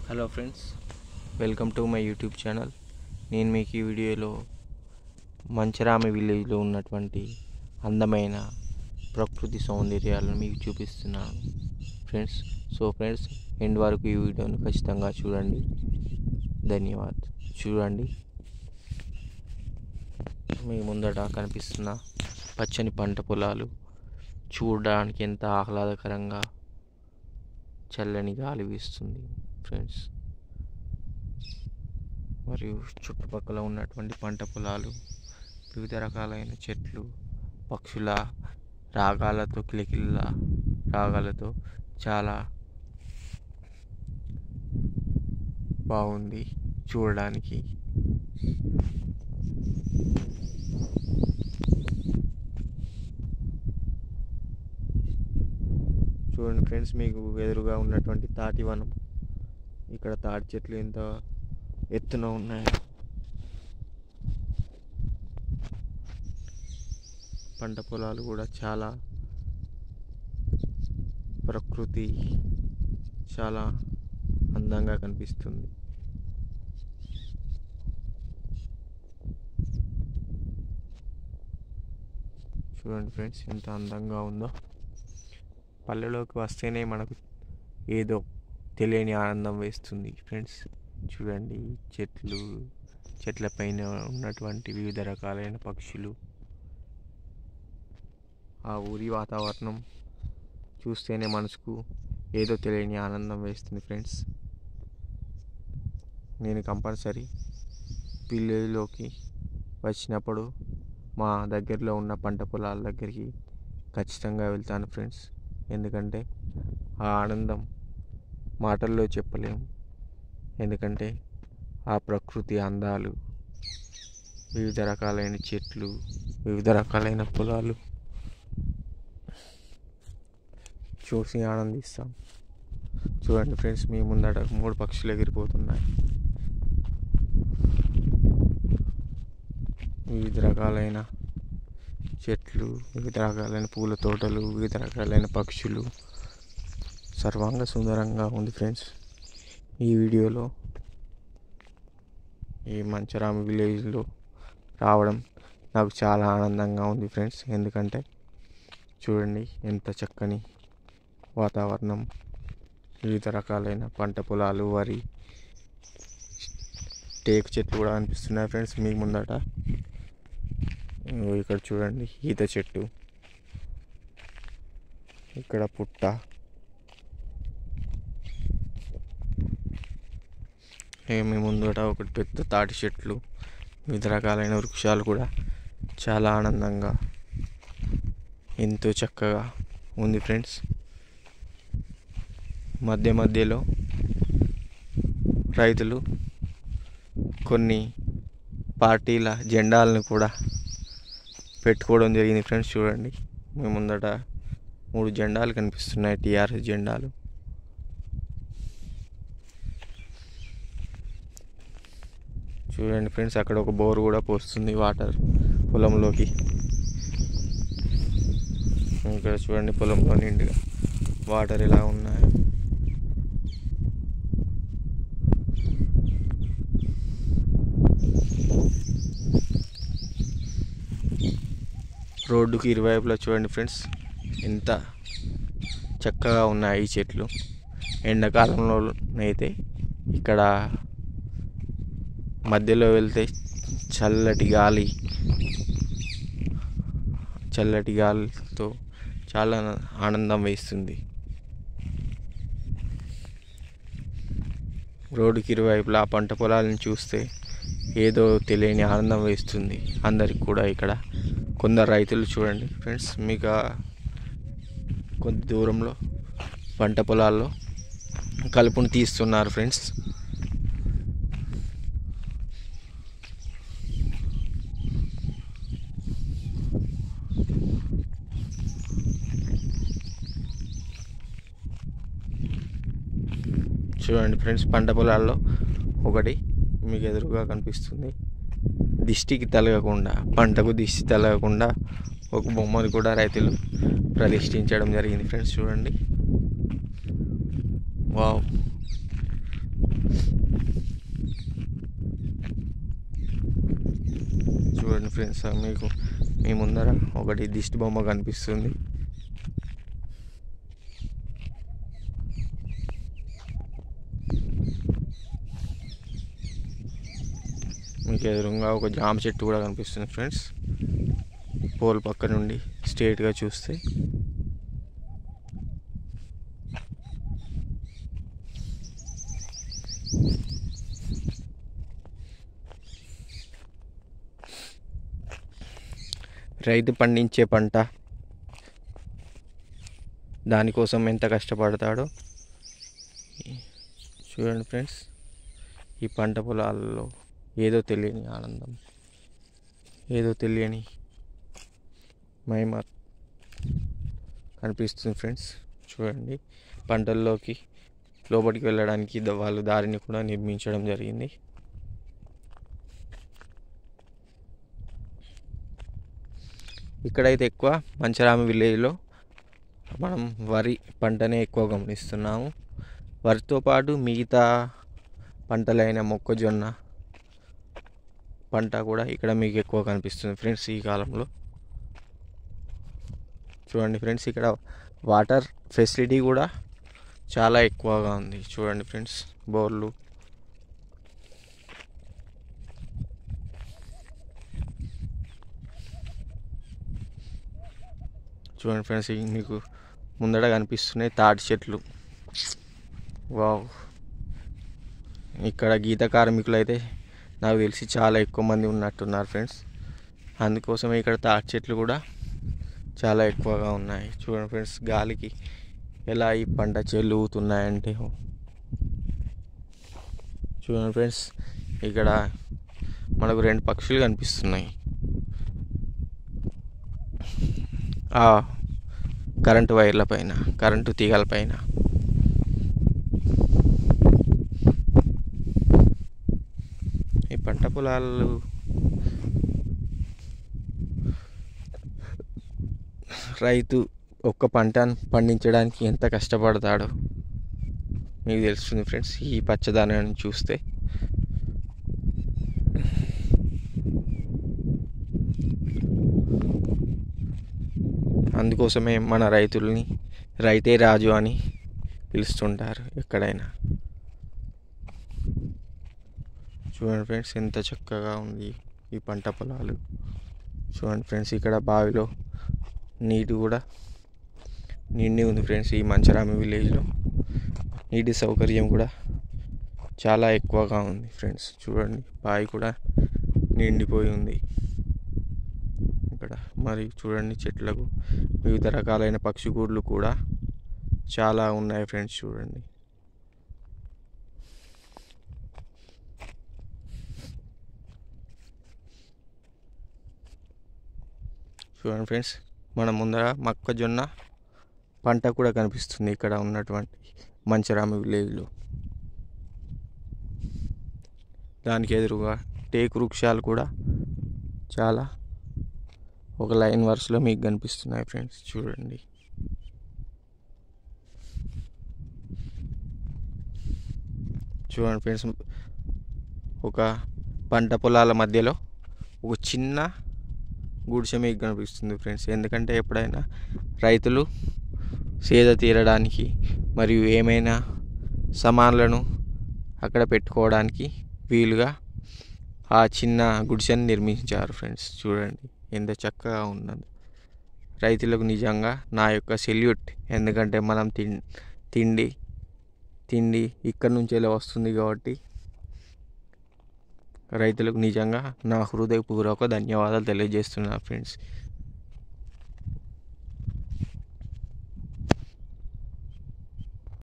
hello friends welcome to my YouTube channel నేను మీకు ఈ వీడియోలో మంచరామి విలేజ్లో ఉన్నటువంటి అందమైన ప్రకృతి సౌందర్యాలను మీకు చూపిస్తున్నాను ఫ్రెండ్స్ సో ఫ్రెండ్స్ ఎండ్ వరకు ఈ వీడియోను ఖచ్చితంగా చూడండి ధన్యవాద్ చూడండి మీ ముందట కనిపిస్తున్న పచ్చని పంట పొలాలు చూడడానికి ఎంత ఆహ్లాదకరంగా చల్లని గాలి వీస్తుంది ఫ్రెండ్స్ మరియు చుట్టుపక్కల ఉన్నటువంటి పంట పొలాలు వివిధ రకాలైన చెట్లు పక్షుల రాగాలతో కిలకిల రాగాలతో చాలా బాగుంది చూడడానికి చూడండి ఫ్రెండ్స్ మీకు ఎదురుగా ఉన్నటువంటి తాటి వనం ఇక్కడ తాటి చెట్లు ఎంత ఎత్తున ఉన్నాయి పంట పొలాలు కూడా చాలా ప్రకృతి చాలా అందంగా కనిపిస్తుంది చూడండి ఫ్రెండ్స్ ఎంత అందంగా ఉందో పల్లెలోకి వస్తేనే మనకు ఏదో తెలియని ఆనందం వేస్తుంది ఫ్రెండ్స్ చూడండి చెట్లు చెట్ల పైన ఉన్నటువంటి వివిధ రకాలైన పక్షులు ఆ ఊరి వాతావరణం చూస్తేనే మనసుకు ఏదో తెలియని ఆనందం వేస్తుంది ఫ్రెండ్స్ నేను కంపల్సరీ విలేజ్లోకి వచ్చినప్పుడు మా దగ్గరలో ఉన్న పంట పొలాల దగ్గరికి ఖచ్చితంగా వెళ్తాను ఫ్రెండ్స్ ఎందుకంటే ఆ ఆనందం మాటల్లో చెప్పలేము ఎందుకంటే ఆ ప్రకృతి అందాలు వివిధ రకాలైన చెట్లు వివిధ రకాలైన పొలాలు చూసి ఆనందిస్తాం చూడండి ఫ్రెండ్స్ మీ ముందట మూడు పక్షులు ఎగిరిపోతున్నాయి వివిధ రకాలైన చెట్లు వివిధ రకాలైన పూల తోటలు వివిధ రకాలైన పక్షులు సర్వాంగ సుందరంగా ఉంది ఫ్రెండ్స్ ఈ వీడియోలో ఈ మంచరామి విలేజ్లో రావడం నాకు చాలా ఆనందంగా ఉంది ఫ్రెండ్స్ ఎందుకంటే చూడండి ఎంత చక్కని వాతావరణం వివిధ రకాలైన పంట పొలాలు వరి టేకు చెట్లు కూడా అనిపిస్తున్నాయి ఫ్రెండ్స్ మీకు ముందట ఇక్కడ చూడండి ఈత చెట్టు ఇక్కడ పుట్ట ఏమి ముందట ఒకటి పెద్ద తాటి చెట్లు వివిధ రకాలైన వృక్షాలు కూడా చాలా ఆనందంగా ఎంతో చక్కగా ఉంది ఫ్రెండ్స్ మధ్య మధ్యలో రైతులు కొన్ని పార్టీల జెండాలను కూడా పెట్టుకోవడం జరిగింది ఫ్రెండ్స్ చూడండి మీ ముందట మూడు జెండాలు కనిపిస్తున్నాయి టీఆర్ఎస్ జెండాలు చూడండి ఫ్రెండ్స్ అక్కడ ఒక బోర్ కూడా పోస్తుంది వాటర్ పొలంలోకి ఇక్కడ చూడండి పొలంలో నిండుగా వాటర్ ఇలా ఉన్నాయి రోడ్డుకి ఇరువైపులా చూడండి ఫ్రెండ్స్ ఎంత చక్కగా ఉన్నాయి ఈ చెట్లు ఎండాకాలంలో అయితే ఇక్కడ మధ్యలో వెళ్తే చల్లటి గాలి చల్లటి గాలితో చాలా ఆనందం వేస్తుంది రోడ్డుకి ఇరువైపులా ఆ పంట పొలాలను చూస్తే ఏదో తెలియని ఆనందం వేస్తుంది అందరికి కూడా ఇక్కడ కొందరు రైతులు చూడండి ఫ్రెండ్స్ మీకు కొద్ది దూరంలో పంట పొలాల్లో కలుపును తీస్తున్నారు ఫ్రెండ్స్ చూడండి ఫ్రెండ్స్ పంట పొలాల్లో ఒకటి మీకు ఎదురుగా కనిపిస్తుంది దిష్టికి తలగకుండా పంటకు దిష్టి తలగకుండా ఒక బొమ్మను కూడా రైతులు ప్రతిష్ఠించడం జరిగింది ఫ్రెండ్స్ చూడండి వావ్ ఫ్రెండ్స్ మీకు మీ ముందర ఒకటి దిష్టి బొమ్మ కనిపిస్తుంది మీకు ఎదురుగా ఒక జామ చెట్టు కూడా కనిపిస్తుంది ఫ్రెండ్స్ పోల్ పక్క నుండి స్ట్రేట్గా చూస్తే రైతు పండించే పంట దానికోసం ఎంత కష్టపడతాడో చూడండి ఫ్రెండ్స్ ఈ పంట పొలాల్లో ఏదో తెలియని ఆనందం ఏదో తెలియని మహిమ కనిపిస్తుంది ఫ్రెండ్స్ చూడండి పంటల్లోకి లోపలికి వెళ్ళడానికి ద- వాళ్ళు దారిని కూడా నిర్మించడం జరిగింది ఇక్కడైతే ఎక్కువ మంచరామి విలేజ్లో మనం వరి పంటనే ఎక్కువ గమనిస్తున్నాము వరితో పాటు మిగతా పంటలైన మొక్కజొన్న పంట కూడా ఇక్కడ మీకు ఎక్కువ కనిపిస్తుంది ఫ్రెండ్స్ ఈ కాలంలో చూడండి ఫ్రెండ్స్ ఇక్కడ వాటర్ ఫెసిలిటీ కూడా చాలా ఎక్కువగా ఉంది చూడండి ఫ్రెండ్స్ బోర్లు చూడండి ఫ్రెండ్స్ ఇవి మీకు ముందట కనిపిస్తున్నాయి తాటి చెట్లు వావ్ ఇక్కడ గీత కార్మికులు అయితే నాకు తెలిసి చాలా ఎక్కువ మంది ఉన్నట్టున్నారు ఫ్రెండ్స్ అందుకోసమే ఇక్కడ తాటి చెట్లు కూడా చాలా ఎక్కువగా ఉన్నాయి చూడండి ఫ్రెండ్స్ గాలికి ఎలా ఈ పంట చెట్లు ఊగుతున్నాయంటే చూడండి ఫ్రెండ్స్ ఇక్కడ మనకు రెండు పక్షులు కనిపిస్తున్నాయి ఆ కరెంటు వైర్ల పైన కరెంటు తీగల పైన ఈ పంట పొలాలు రైతు ఒక్క పంట పండించడానికి ఎంత కష్టపడతాడో మీకు తెలుస్తుంది ఫ్రెండ్స్ ఈ పచ్చదనాన్ని చూస్తే అందుకోసమే మన రైతుల్ని రైతే రాజు అని పిలుస్తుంటారు ఎక్కడైనా చూడండి ఫ్రెండ్స్ ఎంత చక్కగా ఉంది ఈ పంట పొలాలు చూడండి ఫ్రెండ్స్ ఇక్కడ బావిలో నీటి కూడా నిండి ఉంది ఫ్రెండ్స్ ఈ మంచరామి విలేజ్లో నీటి సౌకర్యం కూడా చాలా ఎక్కువగా ఉంది ఫ్రెండ్స్ చూడండి బావి కూడా నిండిపోయి ఉంది ఇక్కడ మరి చూడండి చెట్లకు వివిధ రకాలైన పక్షి గూడ్లు కూడా చాలా ఉన్నాయి ఫ్రెండ్స్ చూడండి చూడండి ఫ్రెండ్స్ మన ముందర మొక్కజొన్న పంట కూడా కనిపిస్తుంది ఇక్కడ ఉన్నటువంటి మంచరామి విలేజ్లో దానికి ఎదురుగా టేకు వృక్షాలు కూడా చాలా ఒక లైన్ వరుసలో మీకు కనిపిస్తున్నాయి ఫ్రెండ్స్ చూడండి చూడండి ఫ్రెండ్స్ ఒక పంట పొలాల మధ్యలో ఒక చిన్న గుడిసె మీకు కనిపిస్తుంది ఫ్రెండ్స్ ఎందుకంటే ఎప్పుడైనా రైతులు సేద తీరడానికి మరియు ఏమైనా సామాన్లను అక్కడ పెట్టుకోవడానికి వీలుగా ఆ చిన్న గుడిసెని నిర్మించారు ఫ్రెండ్స్ చూడండి ఎంత చక్కగా ఉన్నది రైతులకు నిజంగా నా యొక్క సెల్యూట్ ఎందుకంటే మనం తిన్ తిండి తిండి ఇక్కడ నుంచే వస్తుంది కాబట్టి రైతులకు నిజంగా నా హృదయపూర్వక ధన్యవాదాలు తెలియజేస్తున్నా ఫ్రెండ్స్